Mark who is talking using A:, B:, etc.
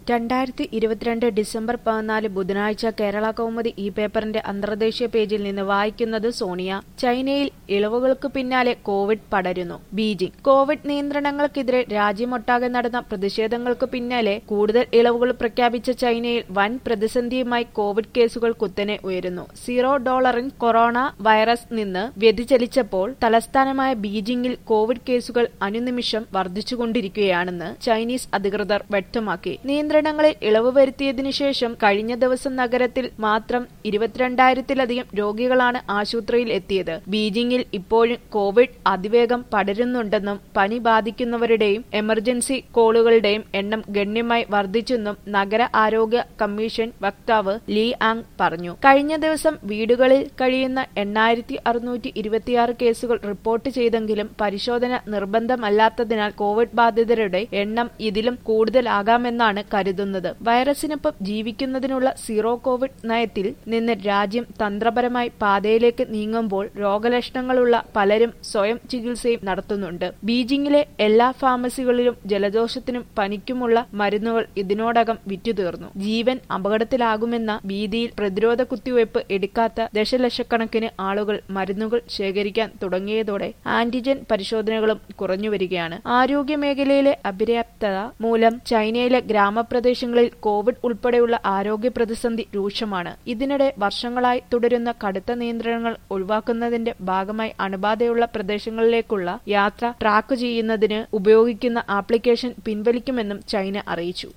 A: രണ്ടായിരത്തി ഇരുപത്തിരണ്ട് ഡിസംബർ പതിനാല് ബുധനാഴ്ച കേരള കൗമുദി ഈ പേപ്പറിന്റെ അന്തർദേശീയ പേജിൽ നിന്ന് വായിക്കുന്നത് സോണിയ ചൈനയിൽ ഇളവുകൾക്ക് പിന്നാലെ കോവിഡ് പടരുന്നു ബീജിംഗ് കോവിഡ് നിയന്ത്രണങ്ങൾക്കെതിരെ രാജ്യമൊട്ടാകെ നടന്ന പ്രതിഷേധങ്ങൾക്ക് പിന്നാലെ കൂടുതൽ ഇളവുകൾ പ്രഖ്യാപിച്ച ചൈനയിൽ വൻ പ്രതിസന്ധിയുമായി കോവിഡ് കേസുകൾ കുത്തനെ ഉയരുന്നു സീറോ ഡോളറിൻ കൊറോണ വൈറസ് നിന്ന് വ്യതിചലിച്ചപ്പോൾ തലസ്ഥാനമായ ബീജിംഗിൽ കോവിഡ് കേസുകൾ അനുനിമിഷം വർദ്ധിച്ചുകൊണ്ടിരിക്കുകയാണെന്ന് ചൈനീസ് അധികൃതർ വ്യക്തമാക്കി നിയന്ത്രണങ്ങളിൽ ഇളവ് വരുത്തിയതിനു ശേഷം കഴിഞ്ഞ ദിവസം നഗരത്തിൽ മാത്രം ഇരുപത്തിരണ്ടായിരത്തിലധികം രോഗികളാണ് ആശുപത്രിയിൽ എത്തിയത് ബീജിംഗിൽ ഇപ്പോഴും കോവിഡ് അതിവേഗം പടരുന്നുണ്ടെന്നും പനി ബാധിക്കുന്നവരുടെയും എമർജൻസി കോളുകളുടെയും എണ്ണം ഗണ്യമായി വർദ്ധിച്ചെന്നും നഗര ആരോഗ്യ കമ്മീഷൻ വക്താവ് ലീ ആങ് പറഞ്ഞു കഴിഞ്ഞ ദിവസം വീടുകളിൽ കഴിയുന്ന എണ്ണായിരത്തി അറുന്നൂറ്റി ഇരുപത്തിയാറ് കേസുകൾ റിപ്പോർട്ട് ചെയ്തെങ്കിലും പരിശോധന നിർബന്ധമല്ലാത്തതിനാൽ കോവിഡ് ബാധിതരുടെ എണ്ണം ഇതിലും കൂടുതലാകാമെന്നാണ് കരുതുന്നത് വൈറസിനൊപ്പം ജീവിക്കുന്നതിനുള്ള സീറോ കോവിഡ് നയത്തിൽ നിന്ന് രാജ്യം തന്ത്രപരമായി പാതയിലേക്ക് നീങ്ങുമ്പോൾ രോഗലക്ഷണങ്ങളുള്ള പലരും സ്വയം ചികിത്സയും നടത്തുന്നുണ്ട് ബീജിംഗിലെ എല്ലാ ഫാർമസികളിലും ജലദോഷത്തിനും പനിക്കുമുള്ള മരുന്നുകൾ ഇതിനോടകം വിറ്റുതീർന്നു ജീവൻ അപകടത്തിലാകുമെന്ന ഭീതിയിൽ പ്രതിരോധ കുത്തിവയ്പ് എടുക്കാത്ത ദശലക്ഷക്കണക്കിന് ആളുകൾ മരുന്നുകൾ ശേഖരിക്കാൻ തുടങ്ങിയതോടെ ആന്റിജൻ പരിശോധനകളും കുറഞ്ഞുവരികയാണ് ആരോഗ്യ മേഖലയിലെ അപര്യാപ്തത മൂലം ചൈനയിലെ ഗ്രാമപ്രദേശങ്ങളിൽ കോവിഡ് ഉൾപ്പെടെയുള്ള ആരോഗ്യ പ്രതിസന്ധി രൂക്ഷമാണ് ഇതിനിടെ വർഷങ്ങളായി തുടരുന്ന കടുത്ത നിയന്ത്രണങ്ങൾ ഒഴിവാക്കുന്നതിന്റെ ഭാഗമായി അണുബാധയുള്ള പ്രദേശങ്ങളിലേക്കുള്ള യാത്ര ട്രാക്ക് ചെയ്യുന്നതിന് ഉപയോഗിക്കുന്ന ആപ്ലിക്കേഷൻ പിൻവലിക്കുമെന്നും ചൈന അറിയിച്ചു